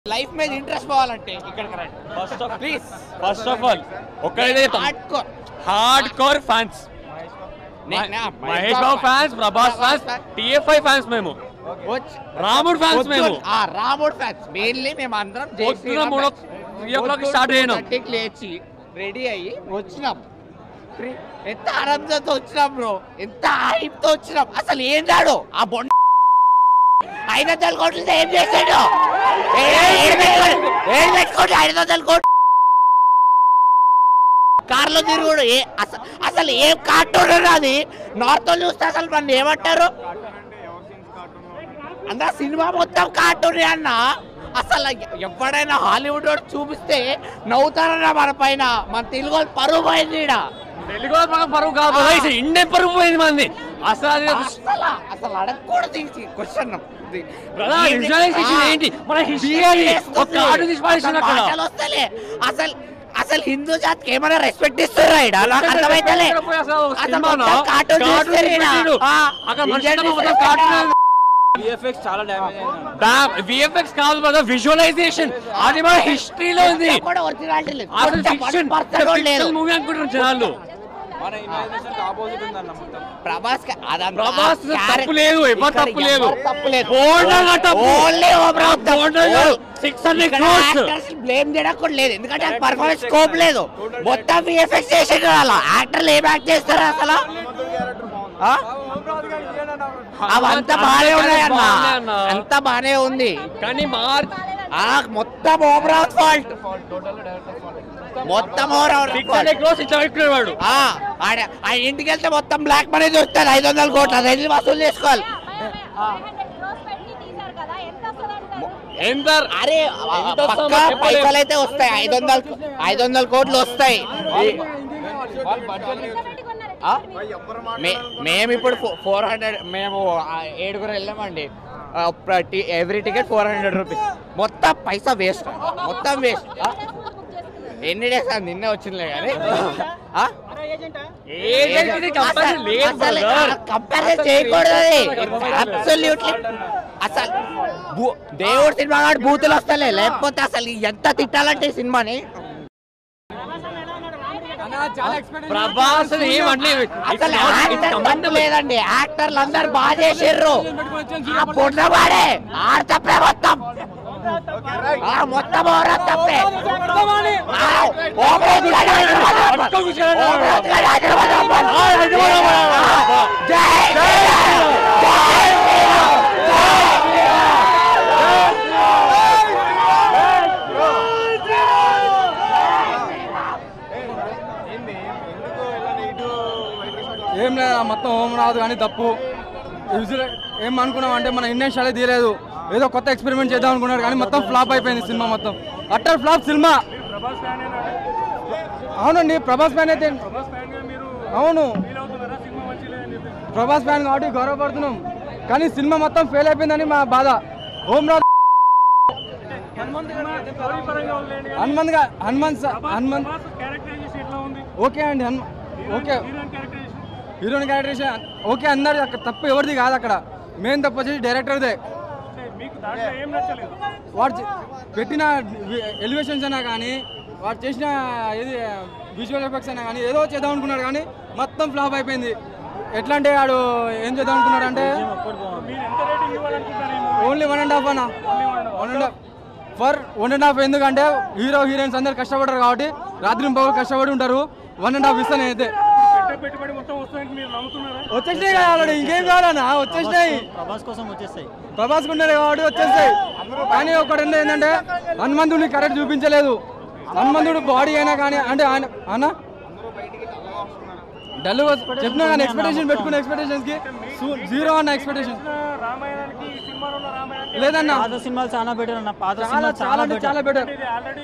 Life మీద interest పోవాలంటే ఇక్కడికి రండి first of please first of all ఒక్కడైతే hard core hard core fans Mahesh Babu fans Prabhas fans TFI fans మేము రాముడు ఫ్యాన్స్ మేము ఆ రాముడు ఫ్యాన్స్ మెయిన్లీ మేము అందరం జై పొద్దున శ్రీరామ్ మూడు fans. త్రీ ఓ క్లాక్ పొద్దున్న స్టార్ట్ అయినాం 2:30 కి లేచి రెడీ అయ్యి వచ్చినాం Three- ఎంత ఆనందంతో వచ్చినాం బ్రో ఎంత హైప్తో వచ్చినాం అసలు ఏం రాడు ఆ బొండ ఐదు వందల కోట్లు ఏం చేశాడు ఏ- ఏడు పెట్టుకోండి ఏడు పెట్టుకోండి ఐదు వందల కోట్లు కార్లో తిరుగుడు ఏ అసలు అసలు ఏం కార్టూన్ అది నార్త్ వాళ్ళు చూస్తే అసలు మన ఏమంటారు అందా సినిమా మొత్తం కార్టూన్ అన్న అసలు ఎవడైనా హాలీవుడ్ వాడు చూపిస్తే నవ్వుతారన్న మన పైన మన తెలుగు వాళ్ళు పరువు పోయింది ఈడ. తెలుగు వాళ్ళ పక్కన పరువు కాదు కదా, ఇది ఇండియన్ పరువు పోయింది మంది అసలు అది అసలు అసలు అడగకూడదు క్వశ్చన్ బ్రదర్, visualization ఏంటి? మన history ఒక కార్డు తీసి పారేసిండు అక్కడ. వస్తలే అసలు అసలు హిందూ జాతికి ఏమైనా రెస్పెక్ట్ ఇస్తారా ఈడ నాకు అర్థమైతలే అసలు ఒక అసలు సినిమానా? మొత్తం కార్టూన్ కార్టూన్ చూస్తారు ఈడ. పెట్టిండు. ఆ, అక్కడ మనిషి ఇండియన్ మొత్తం డిస్ట్రిక్ట్ కార్టూన్ విఎఫ్ఎక్స్ చాలా డ్యామేజ్ అయింది విఎఫ్ఎక్స్ కాదు బ్రదర్ విజువలైజేషన్ అది మన హిస్టరీలో ఉంది కూడా ఒరిజినాలిటీ లేదు అసలు కొంచెం ఫిక్షన్ one percent కూడా లేదు మూవీ అనుకుంటున్నారు జనాలు మన ఇమాజినేషన్ ఆపోజిట్ ఉందన్న మొత్తం ప్రభాస్ కి అదంతా ప్రభాస్ క్యారెక్టర్ తప్పు లేదు, ఎవరు ఇక్కడ తప్పు లేదు. ఎవరు తప్పు లేదు బోల్డర్గా తప్పు. ఓన్లీ ఓవరాల్ బోల్డర్గా 600 crores. బ్లేమ్ చేయడం కూడా లేదు ఎందుకంటే పర్ఫార్మెన్స్ స్కోప్ లేదు మొత్తం విఎఫ్ఎక్స్ చేసేది అలా యాక్టర్లు ఏం యాక్ట్ చేస్తారు అసలు ఆ? అవంతా బానే ఉన్నాయి అన్న బాగున్నాయి అన్న. అంతా బానే ఉంది కానీ మార్ ఆ మొత్తం ఓవరాల్ ఫాల్ట్ మొత్తం ఓవరాల్ సిక్స్ హండ్రెడ్ క్రోస్ ఇట్లా పెట్టుకునేవాడు వాడు ఆ ఆడ ఆ ఇంటికి వెళ్తే మొత్తం బ్లాక్ మనీ చూస్తారు ఐదు వందల కోట్లు అది వెళ్ళి వసూలు చేసుకోవాలి ఎంత అరే ఎంత పక్కా వస్తుందో చెప్పలేం. పైసలు అయితే వస్తాయి ఐదు వందల ఐదు వందల కోట్లు వస్తాయి ఆ? మే- మేము ఇప్పుడు ఫోర్ హండ్రెడ్ మేము ఆ ఏడుగురు వెళ్ళామండి every ticket four hundred rupees మొత్తం పైసా వేస్ట్ మొత్తం వేస్ట్ ఎన్ని డేస్ అది నిన్నే వచ్చిందిలే కానీ ఆ? ఏజెంట్ కంపల్సరీ లేదు అసలు brother. కంపారిజన్ అసలు చేయకూడదు అది లేదు. అబ్సల్యూట్లీ అసలు భూ- దేవుడు సినిమా కాదు బూతులు వస్తలే లేకపోతే అసలు ఎంత తిట్టాలంటే ఈ సినిమాని ప్రభాస్ ఏమంటే అసలు యాక్టర్ తప్పు లేదండి యాక్టర్లు అందరు బాగా చేసిర్రు ఆ పొన్నవాడే ఆడ తప్పే మొత్తం ఆ మొత్తం ఓరా తప్పే ఆ, ఓపెన్ గాడు హైదరాబాద్ ఓపెన్ గాడు హైదరాబాద్ ఆ, జై శ్రీరామ్! జై శ్రీరామ్! ఏం లేదు మొత్తం హోమ్ రాదు కానీ తప్పు విజువల్ ఏం అనుకున్నాం అంటే మన ఇండియన్ స్టైల్ తీయలేదు ఏదో కొత్త ఎక్స్పెరిమెంట్ చేద్దాం అనుకున్నాడు కానీ మొత్తం ఫ్లాప్ అయిపోయింది సినిమా మొత్తం అట్టర్ ఫ్లాప్ సినిమా అవునండి ప్రభాస్ ఫ్యాన్ అయితే అవును ప్రభాస్ ఫ్యాన్ కాబట్టి గౌరవపడుతున్నాం కానీ సినిమా మొత్తం ఫెయిల్ అయిపోయిందని మా బాధ హోమ్ రాదు హనుమంత్ గా హనుమంత్ స- హనుమంత్ ఓకే అండి Hanu okay heroine characterisation okay అన్నారు అక్కడ తప్పు ఎవరిది కాదు అక్కడ మెయిన్ తప్పు వచ్చేసి డైరెక్టర్దే వాడు చే- పెట్టిన ఎలివేషన్స్ అయినా కానీ వాడు చేసిన ఏది విజువల్ ఎఫెక్ట్స్ అయినా కానీ ఏదో చేద్దాం అనుకున్నాడు కానీ మొత్తం ఫ్లాప్ అయిపోయింది ఎట్లా అంటే వాడు ఏం చేద్దాం అనుకున్నాడు అంటే ఓన్లీ వన్ అండ్ హాఫ్ అన్న one and half for one and half ఎందుకంటే హీరో హీరోయిన్స్ అందరు కష్టపడరు కాబట్టి రాత్రి పగలు కష్టపడి ఉంటారు వన్ అండ్ హాఫ్ ఇస్తాను అయితే వచ్చేసినాయి కదా ఆల్రెడీ ఇంకేం కావాలన్నా వచ్చేసినాయి ప్రభాస్ కోసం వచ్చేస్తాయి ప్రభాస్ ఉండేది కాబట్టి వచ్చేస్తాయి కానీ ఒకటి ఉంది ఏంటంటే హనుమంతుడిని కరెక్ట్ చూపించలేదు హనుమంతుడు బాడీ అయినా కానీ అంటే ఆయన అన్న డల్ చెప్పినా కానీ ఎక్స్పెక్టేషన్ పెట్టుకున్న ఎక్స్పెక్టేషన్స్ కి జీరో అన్న ఎక్స్పెక్టేషన్ లేదన్నా పాత సినిమాలు చాలా బెటర్ అన్న పాత చాలా సినిమాలు చాలా చాలా అంటే బెటర్ చాలా బెటర్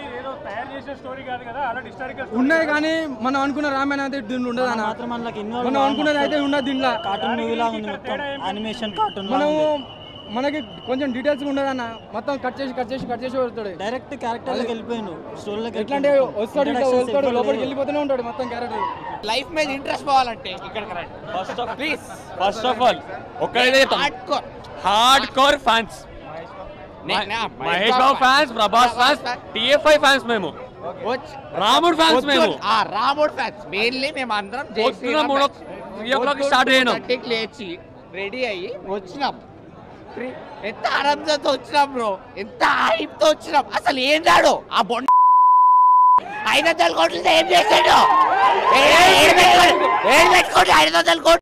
ఉన్నాయి కానీ మనం అనుకున్న రామాయణ అయితే దీంట్లో ఉండదు అన్న మాత్రం మనకి ఇన్వాల్వ్ మనం అనుకున్నది అయితే ఉండదు దీంట్లో కార్టూన్ మూవీ లాగా ఉంది మొత్తం యానిమేషన్ కార్టూన్ మనము మనకి కొంచెం డీటెయిల్స్ ఉండదు అన్న మొత్తం కట్ చేసి కట్ చేసి కట్ చేసి పెడతాడు డైరెక్ట్ క్యారెక్టర్ లోకి వెళ్ళిపోయిండు స్టోరీలోకి ఎట్లా అంటే వస్తాడు ఇట్లా వస్తాడు లోపలికి వెళ్ళిపోతూనే ఉంటాడు మొత్తం క్యారెక్టర్ లైఫ్ మీద ఇంట్రెస్ట్ పోవాలంటే ఇక్కడికి రండి first of please first of all ఒక్కడైతే hard core hard core fans నే- నే- Mahesh Babu fans Prabhas fans TFI fans మేము వచ్చి రాముడు ఫ్యాన్స్ పొద్దున్న- మేము ఆ రాముడు ఫ్యాన్స్ మెయిన్లీ మేము అందరం జై పొద్దున్న శ్రీరామ్ మూడు ఫ్యాన్స్. త్రీ ఓ క్లాక్ పొద్దున్న స్టార్ట్ అయినాం. టూ థర్టీకి లేచి రెడీ అయ్యి వచ్చినాం త్రీ- ఎంత ఆనందంతో వచ్చినాం బ్రో ఎంత హైప్ తో వచ్చినాం అసలు ఏం రాడు ఆ బొండ ఐదు వందల కోట్లు ఏం చేశాడు ఏ- ఏడు పెట్టుకోండి ఏడు పెట్టుకోండి ఐదు వందల కోట్లు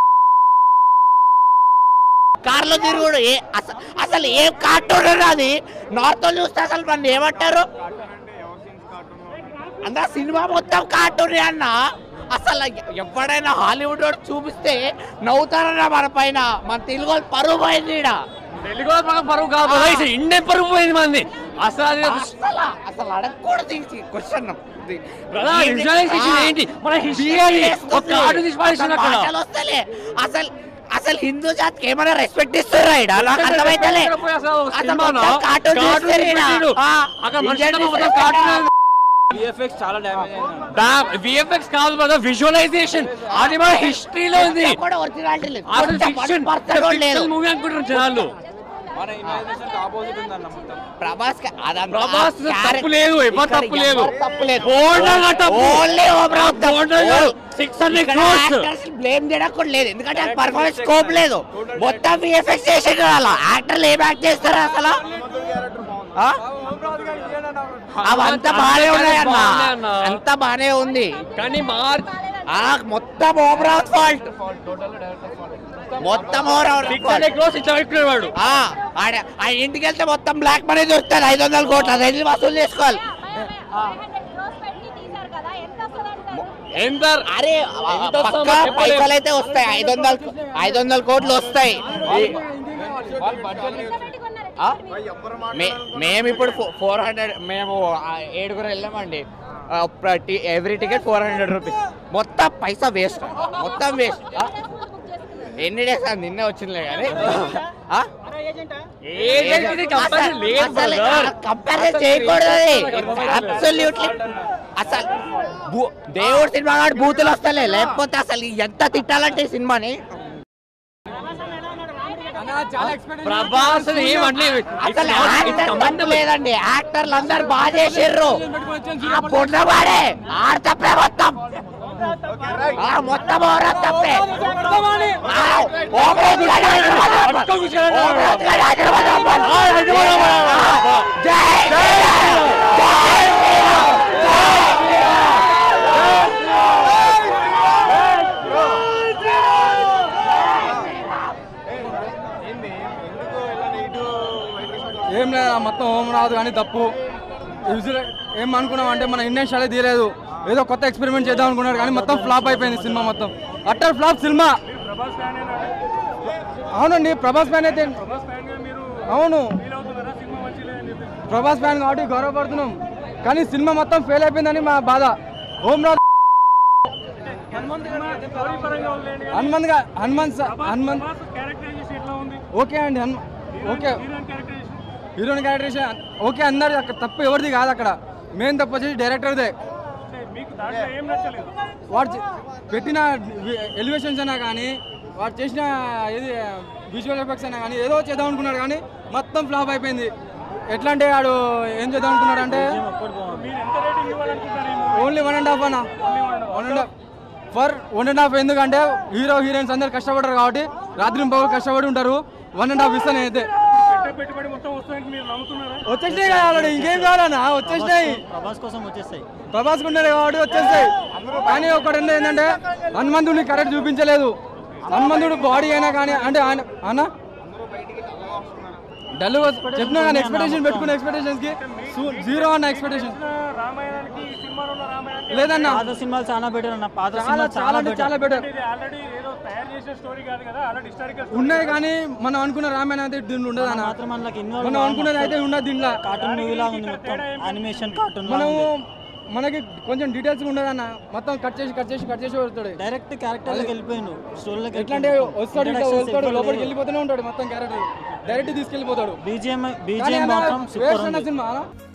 కార్లో తిరుగుడు ఏ అసలు అసలు ఏం కార్టూన్ అది నార్త్ చూస్తే అసలు మన ఏమంటారు అన్న సినిమా మొత్తం కార్టూన్ అన్న అసలు ఎవడైనా హాలీవుడ్ వాడు చూపిస్తే నవ్వుతారన్న మన పైన మన తెలుగు వాళ్ళు పరువు పోయింది ఈడ. తెలుగు వాళ్ళ పక్కన పరువు కాదు ఇండియన్ పరువు పోయింది మంది అసలు అది ఒక అసలు అసలు అడగకూడదు క్వశ్చన్ Brother, visualization ఏంటి? మన history ఒక కార్డు తీసి పారేసిండు అక్కడ. వస్తలే అసలు అసలు హిందూ జాతికి ఏమైనా రెస్పెక్ట్ ఇస్తారా ఈడ నాకు అర్థమైతలే పోయి అసలు ఒక అసలు సినిమాలో మొత్తం కార్టూన్ కార్టూన్ చూస్తారు ఈడ. పెట్టిండు. ఆ, అక్కడ మనిషి ఇండియన్ మొత్తం డిస్ట్రిక్ట్ కార్టూన్ విఎఫ్ఎక్స్ చాలా డ్యామేజ్ అయింది విఎఫ్ఎక్స్ కాదు కదా విజువలైజేషన్ అది మన హిస్టరీలో ఉంది కూడా ఒరిజినాలిటీ లేదు అది కొంచెం ఫిక్షన్ 1% కూడా లేదు మూవీ అనుకుంటారు జనాలు మన ఇమాజినేషన్ ఆపోజిట్ ఉందన్న మొత్తం ప్రభాస్ కి అదంతా ప్రభాస్ క్యారెక్టర్ తప్పు లేదు, ఎవరు ఇక్కడ తప్పు లేదు. ఎవరు తప్పు లేదు బోల్డ్గా తప్పు. ఓన్లీ ఓవరాల్ బోల్డ్గా 600 crores. బ్లేమ్ చేయడం కూడా లేదు ఎందుకంటే పర్ఫార్మెన్స్ స్కోప్ లేదు మొత్తం విఎఫ్ఎక్స్ చేసేది అలా యాక్టర్లు ఏం యాక్ట్ చేస్తారు అసలు ఆ? అవంతా బానే ఉన్నాయి అన్న బాగున్నాయి అన్న. అంతా బానే ఉంది కానీ మార్క్ ఆ మొత్తం ఓవరాల్ ఫాల్ట్ మొత్తం ఓవరాల్ సిక్స్ హండ్రెడ్ క్రోస్ ఇట్లా పెట్టుకున్నాడు వాడు ఆ ఆడ ఆ ఇంటికి వెళ్తే మొత్తం బ్లాక్ మనీ దొరుకుతుంది ఐదు వందల కోట్లు అది వెళ్ళి వసూలు చేసుకోవాలి ఎంత అరే ఎంత పక్కా వస్తుందో చెప్పలేం. పైసలు అయితే వస్తాయి ఐదు వందల ఐదు వందల కోట్లు వస్తాయి ఆ? మే- మేము ఇప్పుడు ఫోర్ హండ్రెడ్ మేము ఆ ఏడుగురు వెళ్ళామండి every ticket four hundred rupees మొత్తం పైసా వేస్ట్ మొత్తం వేస్ట్ ఎన్ని డేస్ అది నిన్నే వచ్చిందిలే కానీ ఆ? ఏజెంట్ ఇది కంపల్సరీ లేదు అసలు brother. కంపారిజన్ చేయకూడదు అబ్సల్యూట్లీ అసలు భూ- దేవుడు సినిమా కాదు బూతులు వస్తలే లేకపోతే అసలు ఎంత తిట్టాలంటే ఈ సినిమాని ప్రభాస్ ఏమంటే అసలు యాక్టర్ తప్పు లేదండి యాక్టర్లు అందరు బాగా చేసిర్రు ఆ పొన్నవాడే ఆడ తప్పే మొత్తం ఆ మొత్తం ఓవరా తప్పే ఆ, ఓవరాజ్ గాడు హైదరాబాద్ రమ్మను. ఓవరాజ్ గాడు హైదరాబాద్ రమ్మను. ఆ, జై శ్రీరామ్! జై శ్రీరామ్! జై ఏం లేదు మొత్తం హోమ్ రాదు కానీ తప్పు విజువల్ ఏం అనుకున్నాం అంటే మన ఇండియన్ స్టాలే తీయలేదు ఏదో కొత్త ఎక్స్పెరిమెంట్ చేద్దాం అనుకున్నాడు కానీ మొత్తం ఫ్లాప్ అయిపోయింది సినిమా మొత్తం అట్టర్ ఫ్లాప్ సినిమా అవునండి ప్రభాస్ ఫ్యాన్ అయితే అవును ప్రభాస్ ఫ్యాన్ కాబట్టి గౌరవపడుతున్నాం కానీ సినిమా మొత్తం ఫెయిల్ అయిపోయిందని మా బాధ హోమ్ రాదు హనుమంత్ గా హనుమంత్ స- హనుమంత్ ఓకే అండి Hanu okay heroine characterisation okay అందరు అక్కడ తప్పు ఎవరిది కాదు అక్కడ మెయిన్ తప్పు వచ్చేసి డైరెక్టర్దే వాడు చే- పెట్టిన ఎలివేషన్స్ అయినా కానీ వాడు చేసిన ఏది విజువల్ ఎఫెక్ట్స్ అయినా కానీ ఏదో చేద్దాం అనుకున్నాడు కానీ మొత్తం ఫ్లాప్ అయిపోయింది ఎట్లా అంటే వాడు ఏం చేద్దాం అనుకున్నాడు అంటే ఓన్లీ వన్ అండ్ హాఫ్ అన్న one and half for one and half ఎందుకంటే హీరో హీరోయిన్స్ అందరు కష్టపడరు కాబట్టి రాత్రి పగలు కష్టపడి ఉంటారు వన్ అండ్ హాఫ్ ఇస్తాను అయితే వచ్చేసినాయి కదా ఆల్రెడీ ఇంకేం కావాలన్నా వచ్చేసినాయి ప్రభాస్ కోసం వచ్చేస్తాయి ప్రభాస్ కున్నారు కాబట్టి వచ్చేస్తాయి కానీ ఒకటి ఉంది ఏంటంటే హనుమంతుడిని కరెక్ట్ చూపించలేదు హనుమంతుడు బాడీ అయినా కానీ అంటే ఆయన అన్న డల్ చెప్పినా కానీ ఎక్స్పెక్టేషన్ పెట్టుకున్న ఎక్స్పెక్టేషన్స్ కి జీరో అన్న ఎక్స్పెక్టేషన్ లేదన్న పాత సినిమాలు చాలా బెటర్ అన్న పాత చాలా సినిమాలు చాలా చాలా అంటే బెటర్ చాలా బెటర్ ఉన్నాయి కానీ మనం అనుకున్న రామాయణ అయితే దీంట్లో ఉండదు అన్న మాత్రం మనకి ఇన్వాల్వ్ మనం అనుకున్నది అయితే ఉండదు దీంట్లో కార్టూన్ మూవీ లాగా ఉంది మొత్తం యానిమేషన్ కార్టూన్ మనము మనకి కొంచెం డీటెయిల్స్ ఉండదు అన్న మొత్తం కట్ చేసి కట్ చేసి కట్ చేసి పెడతాడు డైరెక్ట్ క్యారెక్టర్ లోకి వెళ్ళిపోయిండు స్టోరీలోకి ఎట్లా అంటే వస్తాడు ఇట్లా వస్తాడు లోపలికి వెళ్ళిపోతూనే ఉంటాడు మొత్తం క్యారెక్టర్ డైరెక్ట్ తీసుకెళ్ళిపోతాడు బీజిఎం కానీ బీజిఎం అన్న మాత్రం వేస్ట్ సూపర్ అన్న ఉంది సినిమా అన్న